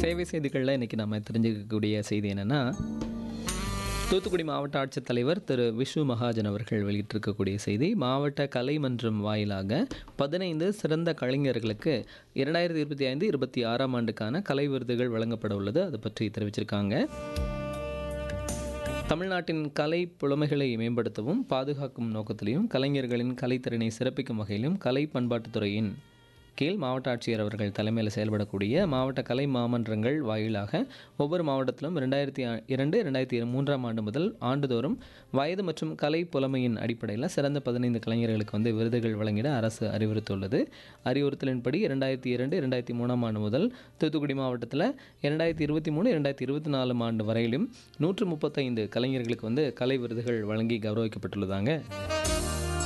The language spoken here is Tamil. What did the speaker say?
சேவை செய்திகளில் இன்றைக்கி நம்ம தெரிஞ்சுக்கக்கூடிய செய்தி என்னென்னா தூத்துக்குடி மாவட்ட ஆட்சித்தலைவர் திரு விஷு மகாஜன் அவர்கள் வெளியிட்டிருக்கக்கூடிய செய்தி மாவட்ட கலை மன்றம் வாயிலாக பதினைந்து சிறந்த கலைஞர்களுக்கு இரண்டாயிரத்தி இருபத்தி ஐந்து இருபத்தி ஆறாம் ஆண்டுக்கான கலை விருதுகள் வழங்கப்பட உள்ளது அது பற்றி தெரிவிச்சிருக்காங்க தமிழ்நாட்டின் கலை புலமைகளை மேம்படுத்தவும் பாதுகாக்கும் நோக்கத்திலையும் கலைஞர்களின் கலைத்திறனை சிறப்பிக்கும் வகையிலும் கலை பண்பாட்டுத்துறையின் கீழ் மாவட்ட ஆட்சியர் அவர்கள் தலைமையில் செயல்படக்கூடிய மாவட்ட கலை மாமன்றங்கள் வாயிலாக ஒவ்வொரு மாவட்டத்திலும் ரெண்டாயிரத்தி இரண்டு ரெண்டாயிரத்தி மூன்றாம் ஆண்டு முதல் ஆண்டுதோறும் வயது மற்றும் கலை புலமையின் அடிப்படையில் சிறந்த பதினைந்து கலைஞர்களுக்கு வந்து விருதுகள் வழங்கிட அரசு அறிவுறுத்துள்ளது அறிவுறுத்தலின்படி இரண்டாயிரத்தி இரண்டு இரண்டாயிரத்தி மூணாம் ஆண்டு முதல் தூத்துக்குடி மாவட்டத்தில் இரண்டாயிரத்தி இருபத்தி மூணு இரண்டாயிரத்தி இருபத்தி நாலாம் ஆண்டு வரையிலும் நூற்று முப்பத்தைந்து கலைஞர்களுக்கு வந்து கலை விருதுகள் வழங்கி கௌரவிக்கப்பட்டுள்ளதாங்க